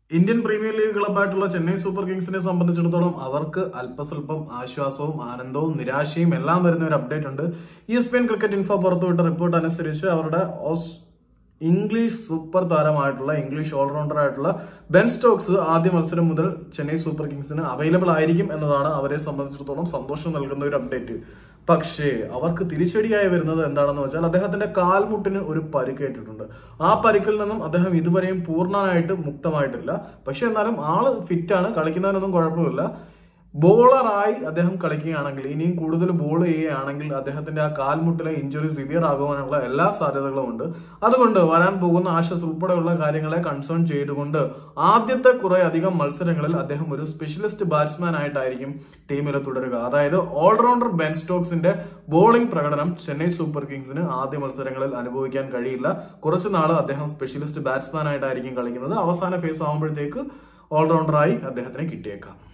Indian Premier League ക്ലബായിട്ടുള്ള Chennai Super കിങ്സിനെ സംബന്ധിച്ചിടത്തോളം അവർക്ക് അല്പസ്വല്പം ആശ്വാസവും ആനന്ദവും നിരാശയും എല്ലാം വരുന്ന ഒരു അപ്ഡേറ്റ് ഉണ്ട് E S P N cricket info പുറത്തുവിട്ട റിപ്പോർട്ട് അനുസരിച്ച് അവരുടെ ഓസ് ഇംഗ്ലീഷ് സൂപ്പർ താരമായിട്ടുള്ള ഇംഗ്ലീഷ് ഓൾറൗണ്ടർ ആയിട്ടുള്ള ബെൻ സ്റ്റോക്സ് ആദ്യ മത്സരം മുതൽ ചെന്നൈ സൂപ്പർ കിങ്സിന് അവൈലബിൾ ആയിരിക്കും എന്നതാണ് അവരെ സംബന്ധിച്ചിടത്തോളം സന്തോഷം നൽകുന്ന ഒരു അപ്ഡേറ്റ് പക്ഷേ അവർക്ക് തിരിച്ചടിയായി വരുന്നത് എന്താണെന്ന് വെച്ചാൽ അദ്ദേഹത്തിന്റെ കാൽമുട്ടിന് ഒരു പരിക്കേറ്റിട്ടുണ്ട് ആ പരിക്കിൽ നിന്നും അദ്ദേഹം ഇതുവരെയും പൂർണ്ണമായിട്ട് മുക്തമായിട്ടില്ല പക്ഷെ എന്നാലും ആള് ഫിറ്റാണ് കളിക്കുന്നതിനൊന്നും കുഴപ്പമില്ല ബോളറായി അദ്ദേഹം കളിക്കുകയാണെങ്കിൽ ഇനിയും കൂടുതൽ ബോൾ ചെയ്യുകയാണെങ്കിൽ അദ്ദേഹത്തിന്റെ ആ കാൽമുട്ടിലെ ഇഞ്ചുറി സിവിയർ ആകുവാനുള്ള എല്ലാ സാധ്യതകളും ഉണ്ട് അതുകൊണ്ട് വരാൻ പോകുന്ന ആശസ് ഉൾപ്പെടെയുള്ള കാര്യങ്ങളെ കൺസേൺ ചെയ്തുകൊണ്ട് ആദ്യത്തെ കുറെ അധികം മത്സരങ്ങളിൽ അദ്ദേഹം ഒരു സ്പെഷ്യലിസ്റ്റ് ബാറ്റ്സ്മാൻ ആയിട്ടായിരിക്കും ടീമിൽ തുടരുക അതായത് ഓൾറൗണ്ടർ ബെൻ സ്റ്റോക്സിന്റെ ബോളിംഗ് പ്രകടനം ചെന്നൈ സൂപ്പർ കിങ്സിന് ആദ്യ മത്സരങ്ങളിൽ അനുഭവിക്കാൻ കഴിയില്ല കുറച്ചു നാൾ അദ്ദേഹം സ്പെഷ്യലിസ്റ്റ് ബാറ്റ്സ്മാൻ ആയിട്ടായിരിക്കും കളിക്കുന്നത് അവസാന ഫേസ് ആകുമ്പോഴത്തേക്ക് ഓൾറൗണ്ടറായി അദ്ദേഹത്തിനെ കിട്ടിയേക്കാം